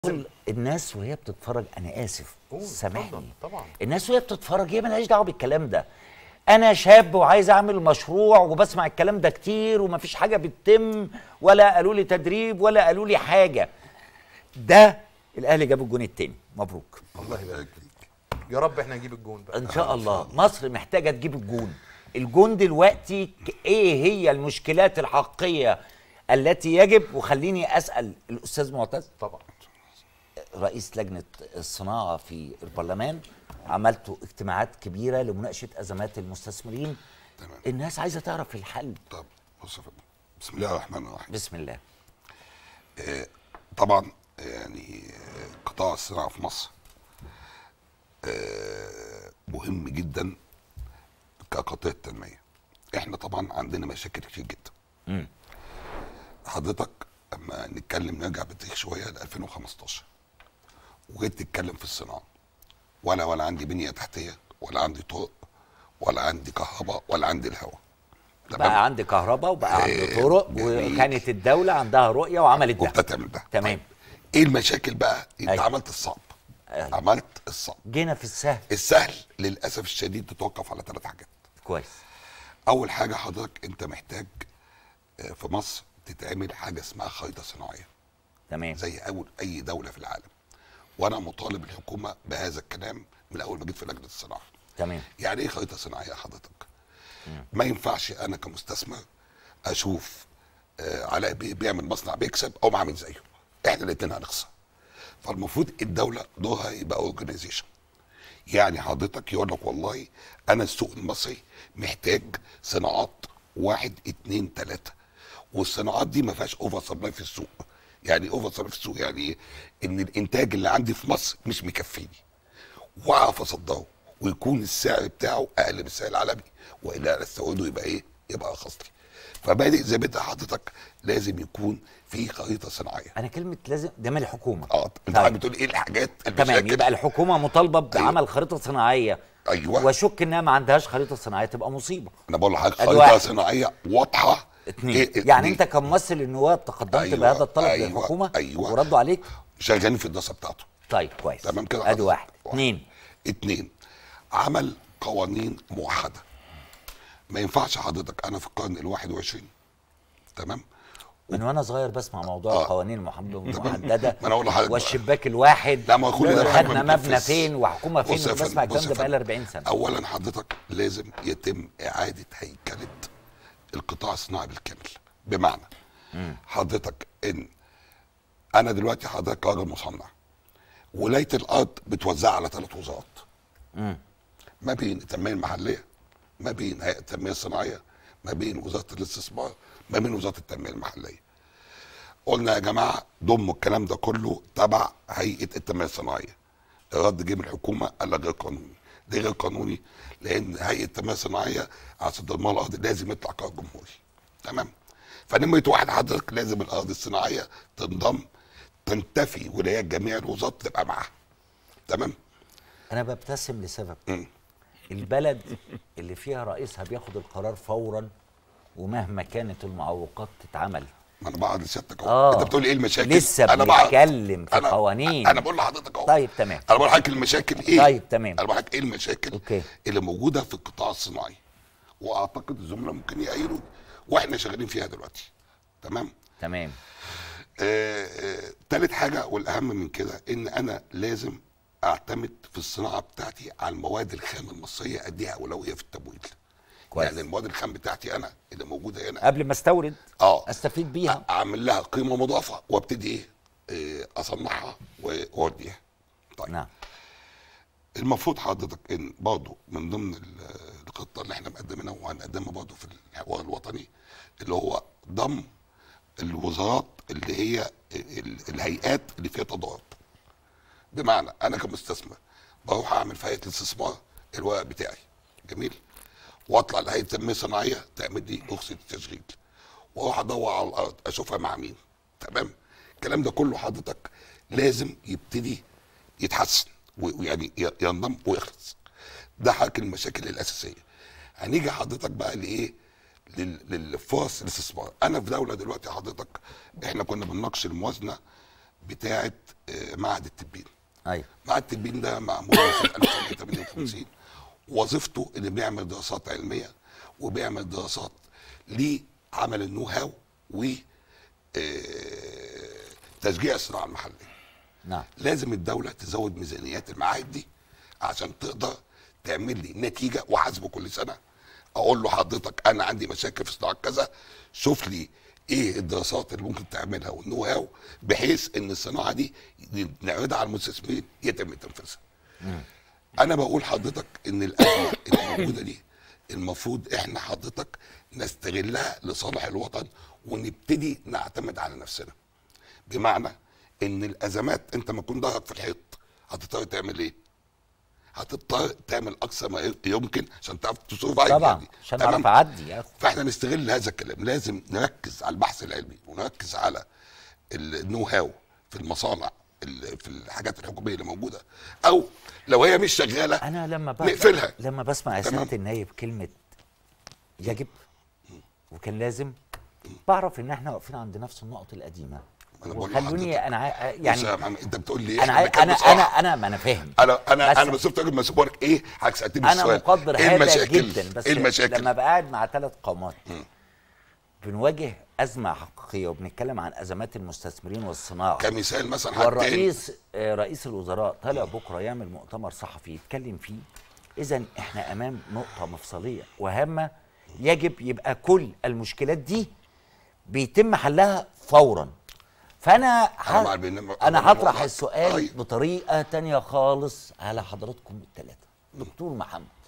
كل الناس وهي بتتفرج انا اسف قول، سامحني اتفضل، طبعا. الناس وهي بتتفرج هي ملهاش دعوه بالكلام ده انا شاب وعايز اعمل مشروع وبسمع الكلام ده كتير ومفيش حاجه بتتم ولا قالوا لي تدريب ولا قالوا لي حاجه ده الاهلي جاب الجون التاني مبروك الله يبارك فيك يا رب احنا نجيب الجون بقى ان شاء الله مصر محتاجه تجيب الجون الجون دلوقتي ك- ايه هي المشكلات الحقيقيه التي يجب وخليني اسال الاستاذ معتز طبعا رئيس لجنه الصناعه في البرلمان عملتوا اجتماعات كبيره لمناقشه ازمات المستثمرين تمام. الناس عايزه تعرف الحل طب بص يا فندم بسم الله الرحمن الرحيم بسم الله طبعا يعني آه، قطاع الصناعه في مصر آه، مهم جدا كقطاع التنميه احنا طبعا عندنا مشاكل كتير جدا مم. حضرتك اما نتكلم نرجع بالتاريخ شويه ل 2015 وجيت تتكلم في الصناعه ولا ولا عندي بنيه تحتيه ولا عندي طرق ولا عندي كهرباء ولا عندي الهواء بقى عندي كهرباء وبقى عندي إيه، طرق جميل. وكانت الدوله عندها رؤيه وعملت ده وابتدت تعمل ده تمام ايه المشاكل بقى انت أيوة. عملت الصعب أيوة. عملت الصعب جينا في السهل السهل للاسف الشديد تتوقف على ثلاث حاجات كويس اول حاجه حضرتك انت محتاج آه، في مصر تتعمل حاجه اسمها خريطه صناعيه تمام زي اول اي دوله في العالم وانا مطالب الحكومه بهذا الكلام من اول ما جيت في لجنه الصناعه تمام يعني ايه خريطه صناعيه حضرتك ما ينفعش انا كمستثمر اشوف آه علاء بيه بيعمل مصنع بيكسب او عامل زيه احنا الاثنين هنخسر فالمفروض الدوله دورها يبقى اورجانيزيشن يعني حضرتك يقول لك والله انا السوق المصري محتاج صناعات واحد اتنين تلاته والصناعات دي ما فيهاش اوفر سبلاي في السوق يعني اوفر سبلاي في السوق يعني ايه؟ ان الانتاج اللي عندي في مصر مش مكفيني واعرف اصدره ويكون السعر بتاعه اقل من السعر العالمي والا استورده يبقى ايه؟ يبقى ارخص لي. فبادئ زي ما انت حضرتك لازم يكون في خريطه صناعيه. انا كلمه لازم ده من الحكومه اه انت طيب. بتقول ايه الحاجات تمام المشاكل؟ يبقى الحكومه مطالبه بعمل خريطه صناعيه ايوه واشك انها ما عندهاش خريطه صناعيه تبقى مصيبه انا بقول لحضرتك أدي خريطه واحد. صناعيه واضحه اتنين إيه يعني اتنين. انت كممثل النواب تقدمت أيوة، بهذا الطلب أيوة، للحكومه أيوة. وردوا عليك شغالين في الدراسه بتاعته طيب كويس تمام كده ادي حضرتك؟ واحد اثنين اتنين عمل قوانين موحده ما ينفعش حضرتك انا في القرن ال 21 تمام من وانا صغير بسمع موضوع آه. القوانين المحدده المحدده ما أنا أقول لحضرتك بقى. والشباك الواحد لا، ما كل ده حاجة وخدنا ما مبنى بتنفذش. فين وحكومه فين بص يا بسمع فندم، الكلام بص ده يا بقالي فندم. 40 سنه اولا حضرتك لازم يتم اعاده هيكله القطاع الصناعي بالكامل بمعنى حضرتك ان انا دلوقتي حضرتك راجل مصنع ولايه الارض بتوزعها على ثلاث وزارات ما بين التنميه المحليه ما بين هيئه التنميه الصناعيه ما بين وزاره الاستثمار ما بين وزاره التنميه المحليه قلنا يا جماعه ضموا الكلام ده كله تبع هيئه التنميه الصناعيه الرد جه من الحكومه قال لك غير قانوني ليه غير قانوني لان هيئه التنميه الصناعيه عشان تضمن الارض لازم يطلع قرار جمهوري تمام فنمره واحد حضرتك لازم الارض الصناعيه تنضم تنتفي ولايات جميع الوزارات تبقى معاها تمام انا ببتسم لسبب مم. البلد اللي فيها رئيسها بياخد القرار فورا ومهما كانت المعوقات تتعمل ما انا بقعد لسيادتك اهو آه. انت بتقول ايه المشاكل لسه انا بقعد- بنتكلم في أنا- قوانين. انا بقول لحضرتك اهو طيب تمام انا بقول لحضرتك المشاكل ايه طيب تمام. انا بقول لحضرتك ايه المشاكل أوكي. اللي موجوده في القطاع الصناعي واعتقد الزملاء ممكن يأيدوا واحنا شغالين فيها دلوقتي تمام تمام آه آه تالت حاجه والاهم من كده ان انا لازم اعتمد في الصناعه بتاعتي على المواد الخام المصريه اديها اولويه في التمويل كويس. يعني المواد الخام بتاعتي انا اللي موجوده هنا قبل ما استورد اه استفيد بيها اعمل لها قيمه مضافه وابتدي ايه آه، اصنعها و- واوديها طيب نعم المفروض حضرتك ان برضه من ضمن ال- الخطه اللي احنا مقدمينها وهنقدمها برضه في الحوار الوطني اللي هو ضم الوزارات اللي هي ال- الهيئات اللي فيها تضارب بمعنى انا كمستثمر بروح اعمل في هيئه الاستثمار الورق بتاعي جميل واطلع لهيئه التنميه الصناعيه تعمل لي رخصه التشغيل واروح ادور على الارض اشوفها مع مين تمام الكلام ده كله حضرتك لازم يبتدي يتحسن و- ويعني ي- ينضم ويخلص ده حضرتك المشاكل الاساسيه هنيجي حضرتك بقى لايه لل- للفرص الاستثمار انا في دوله دلوقتي حضرتك احنا كنا بنناقش الموازنه بتاعه آه، معهد التبين ايوه معهد التبين ده معمول في 1958 وظيفته انه بيعمل دراسات علميه وبيعمل دراسات لعمل النو هاو و آه، تشجيع الصناعه المحليه نعم لازم الدوله تزود ميزانيات المعاهد دي عشان تقدر تعمل لي نتيجه وحاسبه كل سنه اقول له حضرتك انا عندي مشاكل في صناعه كذا شوف لي ايه الدراسات اللي ممكن تعملها والنو هاو بحيث ان الصناعه دي نعرضها على المستثمرين يتم تنفيذها. انا بقول حضرتك ان الازمه اللي موجوده دي المفروض احنا حضرتك نستغلها لصالح الوطن ونبتدي نعتمد على نفسنا. بمعنى ان الازمات انت ما تكون ظهرك في الحيط هتضطر تعمل ايه؟ هتضطر تعمل اقصى ما يمكن عشان تعرف تصرف على طبعا دي. عشان تمام؟ اعرف اعدي يا اخو فاحنا نستغل هذا الكلام لازم نركز على البحث العلمي ونركز على النو هاو في المصانع ال- في الحاجات الحكوميه اللي موجوده او لو هي مش شغاله انا لما بقى نقفلها. لما بسمع يا تمام. سياده النايب كلمه يجب وكان لازم بعرف ان احنا واقفين عند نفس النقط القديمه أنا بقول وخلوني لحضرتك. انا عا- بص يا يعني محمد انت بتقول لي انا إحنا عاي- بنتكلم انا بصراحة. انا انا ما انا فاهم انا انا بس- انا بس راجل مسؤول لك ايه حضرتك سالتني انا السؤال مقدر ايه هذا المشاكل جدا بس ايه المشاكل لما بقعد مع ثلاث قامات بنواجه ازمه حقيقيه وبنتكلم عن ازمات المستثمرين والصناعه كمثال مثلا حد تاني. والرئيس آه، رئيس الوزراء طالع بكره يعمل مؤتمر صحفي يتكلم فيه اذا احنا امام نقطه مفصليه وهامه يجب يبقى كل المشكلات دي بيتم حلها فورا فانا ح... أنا مع البرنامج- انا أنا هطرح مع- السؤال أيوة. بطريقه تانية خالص على حضراتكم الثلاثه دكتور محمد